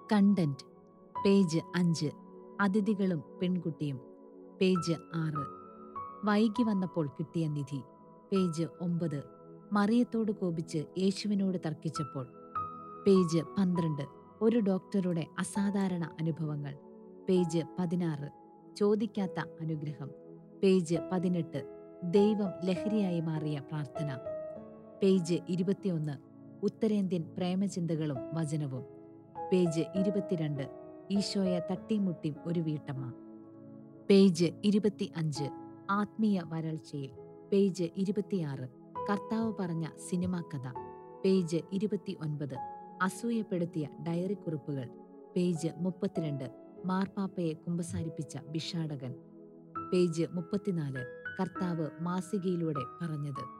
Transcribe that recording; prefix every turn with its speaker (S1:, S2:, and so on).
S1: content page അഞ്ച് അതിഥികളും പെൺകുട്ടിയും page ആറ് വൈകി വന്നപ്പോൾ കിട്ടിയ നിധി പേജ് ഒമ്പത് മറിയത്തോട് കോപിച്ച് യേശുവിനോട് തർക്കിച്ചപ്പോൾ പേജ് പന്ത്രണ്ട് ഒരു ഡോക്ടറുടെ അസാധാരണ അനുഭവങ്ങൾ പേജ് പതിനാറ് ചോദിക്കാത്ത അനുഗ്രഹം പേജ് പതിനെട്ട് ദൈവം ലഹരിയായി മാറിയ പ്രാർത്ഥന പേജ് ഇരുപത്തിയൊന്ന് ഉത്തരേന്ത്യൻ പ്രേമചിന്തകളും വചനവും പേജ് ഇരുപത്തിരണ്ട് ഈശോയെ തട്ടിമുട്ടിയും ഒരു വീട്ടമ്മ പേജ് ഇരുപത്തി അഞ്ച് ആത്മീയ വരൾച്ചയിൽ പേജ് ഇരുപത്തിയാറ് കർത്താവ് പറഞ്ഞ സിനിമാ കഥ പേജ് ഇരുപത്തി ഒൻപത് അസൂയപ്പെടുത്തിയ ഡയറി കുറിപ്പുകൾ പേജ് മുപ്പത്തിരണ്ട് മാർപ്പാപ്പയെ കുമ്പസാരിപ്പിച്ച ഭിഷാടകൻ പേജ് മുപ്പത്തിനാല് കർത്താവ് മാസികയിലൂടെ പറഞ്ഞത്